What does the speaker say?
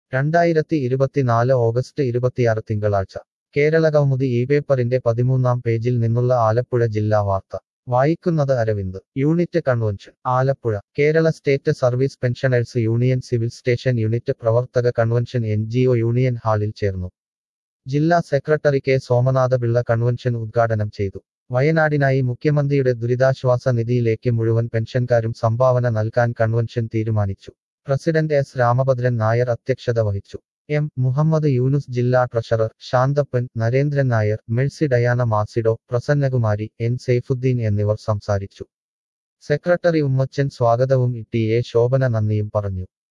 രണ്ടായിരത്തി ഇരുപത്തിനാല് ഓഗസ്റ്റ് ഇരുപത്തിയാറ് തിങ്കളാഴ്ച കേരള കൗമുദി ഈ പേപ്പറിന്റെ പതിമൂന്നാം പേജിൽ നിന്നുള്ള ആലപ്പുഴ ജില്ലാ വാർത്ത വായിക്കുന്നത് Aravind unit convention Alappuzha Kerala state service pensioners union civil station unit പ്രവർത്തക കൺവെൻഷൻ എൻ യൂണിയൻ ഹാളിൽ ചേർന്നു ജില്ലാ സെക്രട്ടറി കെ സോമനാഥപിള്ള കൺവെൻഷൻ ഉദ്ഘാടനം ചെയ്തു വയനാടിനായി മുഖ്യമന്ത്രിയുടെ ദുരിതാശ്വാസ നിധിയിലേക്ക് മുഴുവൻ പെൻഷൻകാരും സംഭാവന നൽകാൻ കൺവെൻഷൻ തീരുമാനിച്ചു പ്രസിഡന്റ് എസ് രാമഭദ്രൻ നായർ അധ്യക്ഷത വഹിച്ചു എം മുഹമ്മദ് യൂനുസ് ജില്ലാ treasurer Shanthappan Narendran Nair Mercy Diana Macedo Prasannakumari N Saifuddin എന്നിവർ സംസാരിച്ചു സെക്രട്ടറി ഉമ്മച്ചൻ സ്വാഗതവും ടി എ ശോഭന നന്ദിയും പറഞ്ഞു